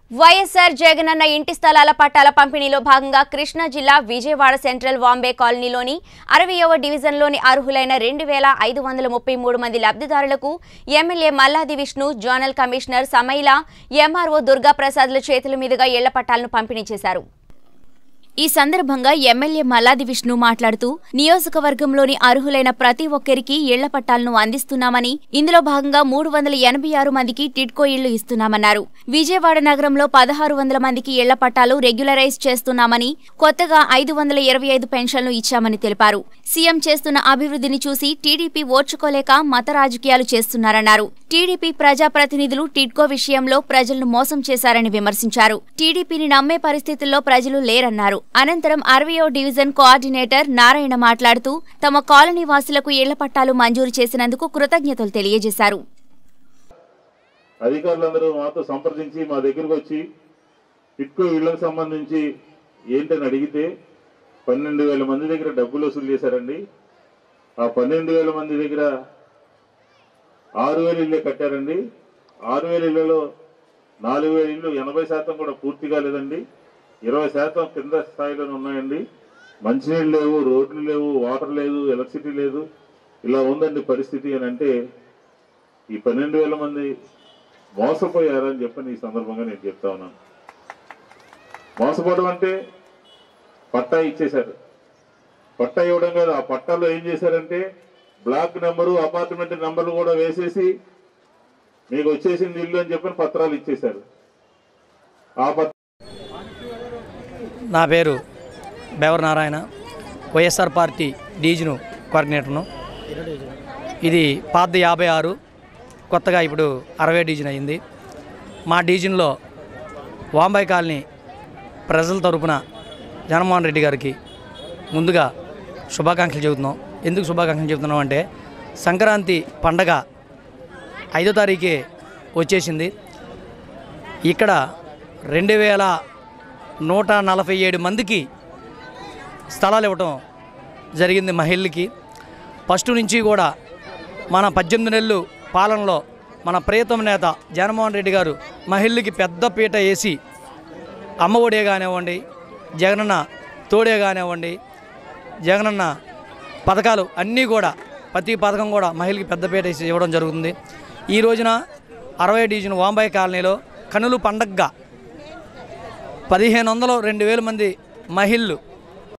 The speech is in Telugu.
వైఎస్ఆర్ జగనన్న ఇంటి స్థలాల పట్టాల పంపిణీలో భాగంగా కృష్ణా జిల్లా విజయవాడ సెంట్రల్ వాంబే కాలనీలోని అరవయవ డివిజన్లోని అర్హులైన రెండు వేల ఐదు వందల ముప్పై మూడు మంది లబ్ధిదారులకు MLA Malladi Vishnu zonal commissioner సమైల ఎంఆర్ఓ దుర్గాప్రసాద్ల చేతుల మీదుగా ఇళ్ల పట్టాలను పంపిణీ చేశారు ఈ సందర్భంగా ఎమ్మెల్యే మల్లాది విష్ణు మాట్లాడుతూ నియోజకవర్గంలోని అర్హులైన ప్రతి ఒక్కరికి ఇళ్ల పట్టాలను అందిస్తున్నామని ఇందులో భాగంగా మూడు వందల ఎనభై ఆరు మందికి టిడ్కో ఇళ్లు ఇస్తున్నామన్నారు విజయవాడ నగరంలో పదహారు వందల మందికి ఇళ్ల పట్టాలు రెగ్యులరైజ్ చేస్తున్నామని కొత్తగా ఐదు వందల ఇరవై ఐదు పెన్షన్లు ఇచ్చామని తెలిపారు సీఎం చేస్తున్న అభివృద్ధిని చూసి టీడీపీ ఓర్చుకోలేక మత రాజకీయాలు చేస్తున్నారన్నారు టీడీపీ ప్రజాప్రతినిధులు టిడ్కో విషయంలో ప్రజలను మోసం చేశారని విమర్శించారు టీడీపీని నమ్మే పరిస్థితుల్లో ప్రజలు లేరన్నారు అనంతరం అరవయో డివిజన్ కోఆర్డినేటర్ నారాయణ మాట్లాడుతూ తమ కాలనీ వాసులకు ఇళ్ల పట్టాలు మంజూరు చేసినందుకు కృతజ్ఞతలు తెలియజేశారు అధికారులందరూ మాతో సంప్రదించి మా దగ్గరకు వచ్చి ఇట్కో ఇళ్లకు సంబంధించి ఏంటని అడిగితే పన్నెండు వేల మంది దగ్గర డబ్బులు వసూలు చేశారండి ఆ పన్నెండు వేల మంది దగ్గర ఆరు వేల ఇళ్ళే కట్టారండి ఆరు వేల ఇళ్లలో నాలుగు వేల ఇళ్ళు ఎనభై శాతం కూడా పూర్తి కాలేదండి ఇరవై శాతం కింద స్థాయిలోనే ఉన్నాయండి మంచినీళ్ళు లేవు రోడ్లు లేవు వాటర్ లేదు ఎలక్ట్రిసిటీ లేదు ఇలా ఉందండి పరిస్థితి అని అంటే ఈ పన్నెండు వేల మంది మోసపోయారని చెప్పని ఈ సందర్భంగా నేను చెప్తా ఉన్నాను మోసపోవడం అంటే పట్టా ఇచ్చేశారు పట్టా ఇవ్వడం కాదు ఆ పట్టాలో ఏం చేశారంటే బ్లాక్ నెంబరు అపార్ట్మెంట్ నెంబర్లు కూడా వేసేసి మీకు వచ్చేసింది ఇల్లు అని చెప్పని పత్రాలు ఇచ్చేశారు ఆ పత్ర నా పేరు బెవర్ నారాయణ వైఎస్ఆర్ పార్టీ డీజిను కోఆర్డినేటర్ను ఇది పాత యాభై ఆరు కొత్తగా ఇప్పుడు అరవై డివిజన్ అయింది మా డివిజన్లో వాంబాయి కాలనీ ప్రజల తరపున జగన్మోహన్ రెడ్డి గారికి ముందుగా శుభాకాంక్షలు చెబుతున్నాం ఎందుకు శుభాకాంక్షలు చెబుతున్నాం అంటే సంక్రాంతి పండగ ఐదో తారీఖే వచ్చేసింది ఇక్కడ రెండు వేల నూట నలభై ఏడు మందికి స్థలాలు ఇవ్వటం జరిగింది మహిళలకి ఫస్ట్ నుంచి కూడా మన పద్దెనిమిది నెలలు పాలనలో మన ప్రియతమ నేత జగన్మోహన్ రెడ్డి గారు మహిళలకి పెద్ద పీట వేసి అమ్మఒడే కానివ్వండి జగనన్న తోడే కానివ్వండి జగనన్న పథకాలు అన్నీ కూడా ప్రతి పథకం కూడా మహిళకి పెద్ద పీట వేసి ఇవ్వడం జరుగుతుంది ఈ రోజున అరవై డివిజన్ వాంబాయి కాలనీలో కనులు పండగగా పదిహేను వందలు రెండు వేల మంది మహిళలు